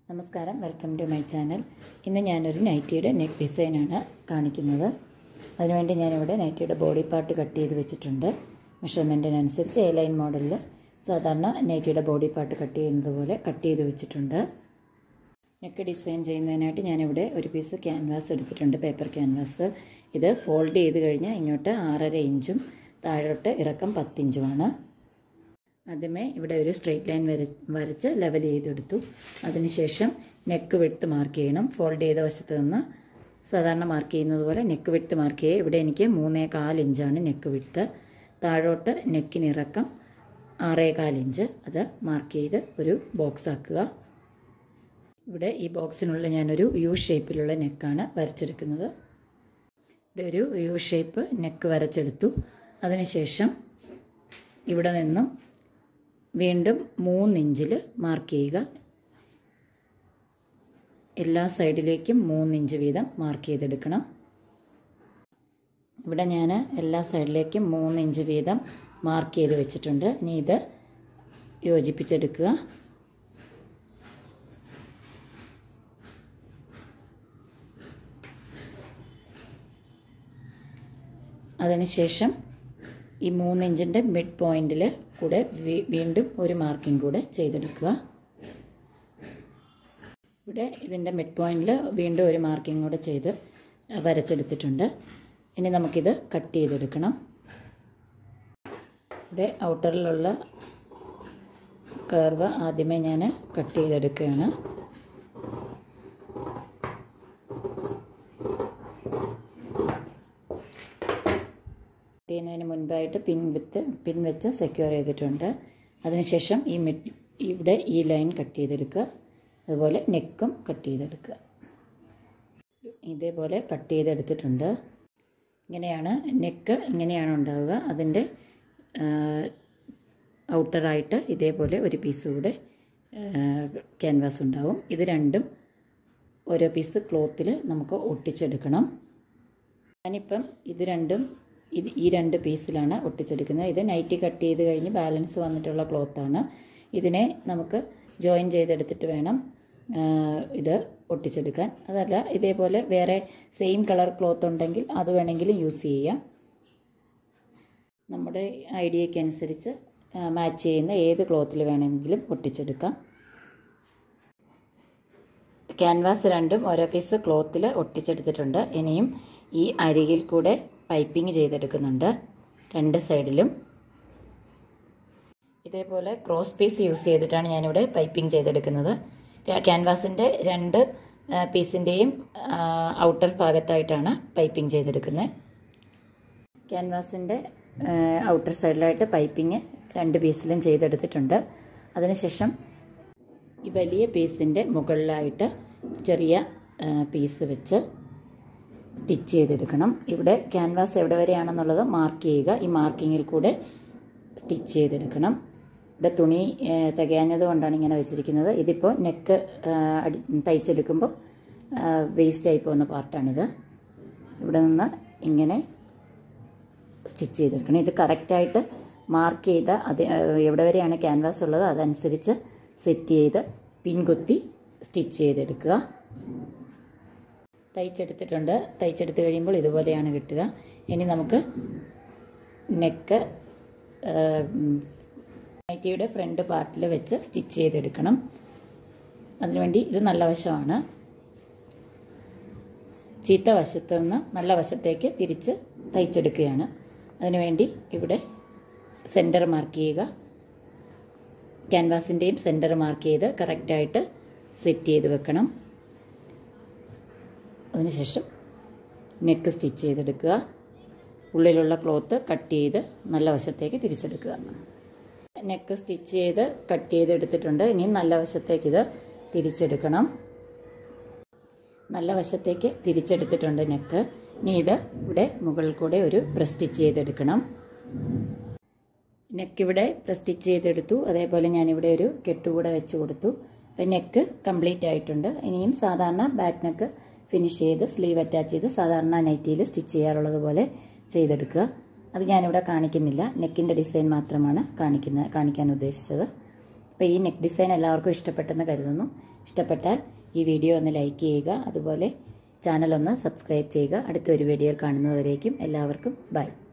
നമസ്കാരം welcome to my channel ഇന്ന് ഞാനൊരു നൈറ്റിയുടെ നെക്ക് ഡിസൈനാണ് കാണിക്കുന്നത് അതിനുവേണ്ടി ഞാനിവിടെ നൈറ്റിയുടെ ബോഡി പാർട്ട് കട്ട് ചെയ്ത് വെച്ചിട്ടുണ്ട് മെഷർമെൻറ്റിനനുസരിച്ച് എ ലൈൻ മോഡലിൽ സാധാരണ നൈറ്റിയുടെ ബോഡി പാർട്ട് കട്ട് ചെയ്യുന്നത് പോലെ കട്ട് ചെയ്ത് വെച്ചിട്ടുണ്ട് നെക്ക് ഡിസൈൻ ചെയ്യുന്നതിനായിട്ട് ഞാനിവിടെ ഒരു പീസ് ക്യാൻവാസ് എടുത്തിട്ടുണ്ട് പേപ്പർ ക്യാൻവാസ് ഇത് ഫോൾഡ് ചെയ്ത് കഴിഞ്ഞാൽ ഇങ്ങോട്ട് ആറര ഇഞ്ചും താഴോട്ട് ഇറക്കം പത്തിഞ്ചുമാണ് ആദ്യമേ ഇവിടെ ഒരു സ്ട്രെയിറ്റ് ലൈൻ വര വരച്ച് ലെവൽ ചെയ്തെടുത്തു അതിനുശേഷം നെക്ക് വിട്ട് മാർക്ക് ചെയ്യണം ഫോൾഡ് ചെയ്ത വശത്ത് നിന്ന് സാധാരണ മാർക്ക് ചെയ്യുന്നത് പോലെ നെക്ക് വിട്ട് മാർക്ക് ചെയ്യുക ഇവിടെ എനിക്ക് മൂന്നേ കാൽ ഇഞ്ചാണ് നെക്ക് വിട്ട് താഴോട്ട് നെക്കിന് ഇറക്കം ആറേ കാൽ ഇഞ്ച് അത് മാർക്ക് ചെയ്ത് ഒരു ബോക്സ് ആക്കുക ഇവിടെ ഈ ബോക്സിനുള്ളിൽ ഞാനൊരു യു ഷേപ്പിലുള്ള നെക്കാണ് വരച്ചെടുക്കുന്നത് ഇവിടെ ഒരു യു ഷേപ്പ് നെക്ക് വരച്ചെടുത്തു അതിനുശേഷം ഇവിടെ നിന്നും വീണ്ടും മൂന്നിഞ്ചിൽ മാർക്ക് ചെയ്യുക എല്ലാ സൈഡിലേക്കും മൂന്നിഞ്ച് വീതം മാർക്ക് ചെയ്തെടുക്കണം ഇവിടെ ഞാൻ എല്ലാ സൈഡിലേക്കും മൂന്നിഞ്ച് വീതം മാർക്ക് ചെയ്ത് വെച്ചിട്ടുണ്ട് ഇനി ഇത് യോജിപ്പിച്ചെടുക്കുക അതിനുശേഷം ഈ മൂന്നിഞ്ചിൻ്റെ മിഡ് പോയിന്റിൽ കൂടെ വീണ്ടും ഒരു മാർക്കിംഗ് കൂടെ ചെയ്തെടുക്കുക ഇവിടെ ഇതിൻ്റെ മിഡ് പോയിന്റിൽ വീണ്ടും ഒരു മാർക്കിംഗ് കൂടെ ചെയ്ത് വരച്ചെടുത്തിട്ടുണ്ട് ഇനി നമുക്കിത് കട്ട് ചെയ്തെടുക്കണം ഇവിടെ ഔട്ടറിലുള്ള കർവ് ആദ്യമേ ഞാൻ കട്ട് ചെയ്തെടുക്കുകയാണ് ചെയ്യുന്നതിന് മുൻപായിട്ട് പിൻ വിത്ത് പിൻ വെച്ച് സെക്യൂർ ചെയ്തിട്ടുണ്ട് അതിനുശേഷം ഈ മിഡ് ഇവിടെ ഈ ലൈൻ കട്ട് ചെയ്തെടുക്കുക അതുപോലെ നെക്കും കട്ട് ചെയ്തെടുക്കുക ഇതേപോലെ കട്ട് ചെയ്തെടുത്തിട്ടുണ്ട് ഇങ്ങനെയാണ് നെക്ക് ഇങ്ങനെയാണ് ഉണ്ടാവുക അതിൻ്റെ ഔട്ടറായിട്ട് ഇതേപോലെ ഒരു പീസ് കൂടെ ക്യാൻവാസ് ഉണ്ടാവും ഇത് രണ്ടും ഓരോ പീസ് ക്ലോത്തിൽ നമുക്ക് ഒട്ടിച്ചെടുക്കണം ഞാനിപ്പം ഇത് രണ്ടും ഇത് ഈ രണ്ട് പീസിലാണ് ഒട്ടിച്ചെടുക്കുന്നത് ഇത് നൈറ്റി കട്ട് ചെയ്ത് കഴിഞ്ഞ് ബാലൻസ് വന്നിട്ടുള്ള ക്ലോത്താണ് ഇതിനെ നമുക്ക് ജോയിൻ ചെയ്തെടുത്തിട്ട് വേണം ഇത് ഒട്ടിച്ചെടുക്കാൻ അതല്ല ഇതേപോലെ വേറെ സെയിം കളർ ക്ലോത്ത് ഉണ്ടെങ്കിൽ അത് വേണമെങ്കിലും യൂസ് ചെയ്യാം നമ്മുടെ ഐഡിയയ്ക്ക് അനുസരിച്ച് മാച്ച് ചെയ്യുന്ന ഏത് ക്ലോത്തിൽ വേണമെങ്കിലും ഒട്ടിച്ചെടുക്കാം ക്യാൻവാസ് രണ്ടും ഓരോ പീസ് ക്ലോത്തിൽ ഒട്ടിച്ചെടുത്തിട്ടുണ്ട് ഇനിയും ഈ അരികിൽ കൂടെ പൈപ്പിംഗ് ചെയ്തെടുക്കുന്നുണ്ട് രണ്ട് സൈഡിലും ഇതേപോലെ ക്രോസ് പീസ് യൂസ് ചെയ്തിട്ടാണ് ഞാനിവിടെ പൈപ്പിംഗ് ചെയ്തെടുക്കുന്നത് ക്യാൻവാസിൻ്റെ രണ്ട് പീസിൻ്റെയും ഔട്ടർ ഭാഗത്തായിട്ടാണ് പൈപ്പിംഗ് ചെയ്തെടുക്കുന്നത് ക്യാൻവാസിൻ്റെ ഔട്ടർ സൈഡിലായിട്ട് പൈപ്പിംഗ് രണ്ട് പീസിലും ചെയ്തെടുത്തിട്ടുണ്ട് അതിനുശേഷം ഈ വലിയ പീസിൻ്റെ മുകളിലായിട്ട് ചെറിയ പീസ് വെച്ച് സ്റ്റിച്ച് ചെയ്തെടുക്കണം ഇവിടെ ക്യാൻവാസ് എവിടെ വരെയാണെന്നുള്ളത് മാർക്ക് ചെയ്യുക ഈ മാർക്കിങ്ങിൽ കൂടെ സ്റ്റിച്ച് ചെയ്തെടുക്കണം ഇവിടെ തുണി തികയാഞ്ഞത് കൊണ്ടാണ് ഇങ്ങനെ വെച്ചിരിക്കുന്നത് ഇതിപ്പോൾ നെക്ക് അടി തയ്ച്ചെടുക്കുമ്പോൾ വേസ്റ്റായി പോകുന്ന പാർട്ടാണിത് ഇവിടെ നിന്ന് ഇങ്ങനെ സ്റ്റിച്ച് ചെയ്തെടുക്കണം ഇത് കറക്റ്റായിട്ട് മാർക്ക് ചെയ്ത അത് എവിടെ വരെയാണ് ക്യാൻവാസ് ഉള്ളത് അതനുസരിച്ച് സെറ്റ് ചെയ്ത് പിൻകുത്തി സ്റ്റിച്ച് ചെയ്തെടുക്കുക തയ്ച്ചെടുത്തിട്ടുണ്ട് തയ്ച്ചെടുത്ത് കഴിയുമ്പോൾ ഇതുപോലെയാണ് കിട്ടുക ഇനി നമുക്ക് നെക്ക് നൈറ്റിയുടെ ഫ്രണ്ട് പാർട്ടിൽ വെച്ച് സ്റ്റിച്ച് ചെയ്തെടുക്കണം അതിനുവേണ്ടി ഇത് നല്ല വശമാണ് ചീത്ത വശത്ത് നിന്ന് നല്ല വശത്തേക്ക് തിരിച്ച് തയ്ച്ചെടുക്കുകയാണ് അതിനുവേണ്ടി ഇവിടെ സെൻറ്റർ മാർക്ക് ചെയ്യുക ക്യാൻവാസിൻ്റെയും സെൻറ്റർ മാർക്ക് ചെയ്ത് കറക്റ്റായിട്ട് സെറ്റ് ചെയ്ത് വെക്കണം അതിനുശേഷം നെക്ക് സ്റ്റിച്ച് ചെയ്തെടുക്കുക ഉള്ളിലുള്ള ക്ലോത്ത് കട്ട് ചെയ്ത് നല്ല വശത്തേക്ക് തിരിച്ചെടുക്കുക നെക്ക് സ്റ്റിച്ച് ചെയ്ത് കട്ട് ചെയ്തെടുത്തിട്ടുണ്ട് ഇനി നല്ല വശത്തേക്ക് ഇത് തിരിച്ചെടുക്കണം നല്ല വശത്തേക്ക് തിരിച്ചെടുത്തിട്ടുണ്ട് നെക്ക് ഇനി ഇത് ഇവിടെ മുകളിൽ കൂടെ ഒരു പ്രസ് സ്റ്റിച്ച് ചെയ്തെടുക്കണം നെക്ക് ഇവിടെ പ്രസ് സ്റ്റിച്ച് ചെയ്തെടുത്തു അതേപോലെ ഞാനിവിടെ ഒരു കെട്ടുകൂടെ വെച്ച് കൊടുത്തു അപ്പം നെക്ക് കംപ്ലീറ്റ് ആയിട്ടുണ്ട് ഇനിയും സാധാരണ ബാക്ക് നെക്ക് ഫിനിഷ് ചെയ്ത് സ്ലീവ് അറ്റാച്ച് ചെയ്ത് സാധാരണ നൈറ്റിയിൽ സ്റ്റിച്ച് ചെയ്യാറുള്ളത് പോലെ ചെയ്തെടുക്കുക അത് ഞാനിവിടെ കാണിക്കുന്നില്ല നെക്കിൻ്റെ ഡിസൈൻ മാത്രമാണ് കാണിക്കുന്ന കാണിക്കാൻ ഉദ്ദേശിച്ചത് അപ്പോൾ ഈ നെക്ക് ഡിസൈൻ എല്ലാവർക്കും ഇഷ്ടപ്പെട്ടെന്ന് കരുതുന്നു ഇഷ്ടപ്പെട്ടാൽ ഈ വീഡിയോ ഒന്ന് ലൈക്ക് ചെയ്യുക അതുപോലെ ചാനൽ ഒന്ന് സബ്സ്ക്രൈബ് ചെയ്യുക അടുത്തൊരു വീഡിയോയിൽ കാണുന്നതുവരേക്കും എല്ലാവർക്കും ബൈ